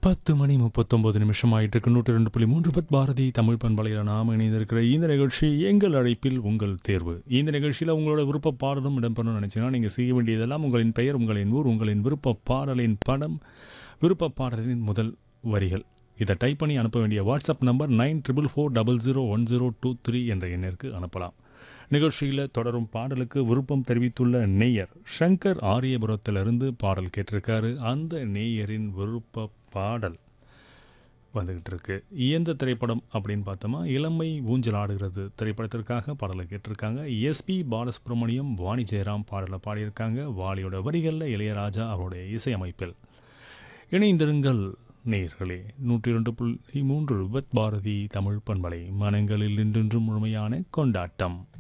பத்து மணி முப்பத்தொன்பது நிமிஷம் ஆயிட்டு இருக்கு நூற்றி ரெண்டு புள்ளி மூன்று பத் பாரதி தமிழ் பண்பலையில் நாம் இணைந்திருக்கிற இந்த நிகழ்ச்சி எங்கள் அழைப்பில் உங்கள் தேர்வு இந்த நிகழ்ச்சியில் உங்களோட விருப்ப பாடலும் இடம்பெறணும்னு நினச்சிங்கன்னா நீங்கள் செய்ய வேண்டியதெல்லாம் உங்களின் பெயர் உங்களின் ஊர் உங்களின் விருப்ப பாடலின் படம் விருப்ப பாடலின் முதல் வரிகள் இதை டைப் பண்ணி அனுப்ப வேண்டிய WhatsApp number nine triple four double zero one zero two three என்ற எண்ணிற்கு அனுப்பலாம் நிகழ்ச்சியில் தொடரும் பாடலுக்கு விருப்பம் தெரிவித்துள்ள நேயர் ஷங்கர் ஆரியபுரத்திலிருந்து பாடல் கேட்டிருக்காரு அந்த நேயரின் விருப்ப பாடல் வந்துகிட்டு இருக்கு எந்த திரைப்படம் அப்படின்னு பார்த்தோமா இளமை ஊஞ்சல் ஆடுகிறது திரைப்படத்திற்காக பாடலை கேட்டிருக்காங்க எஸ்பி பாலசுப்ரமணியம் வாணி ஜெயராம் பாடலை பாடியிருக்காங்க வாலியோட வரிகளில் இளையராஜா அவருடைய இசையமைப்பில் இணைந்திருங்கள் நேயர்களே நூற்றி இரண்டு புள்ளி மூன்று விபத் பாரதி தமிழ் பண்பலை மனங்களில் இன்றென்றும் முழுமையான கொண்டாட்டம்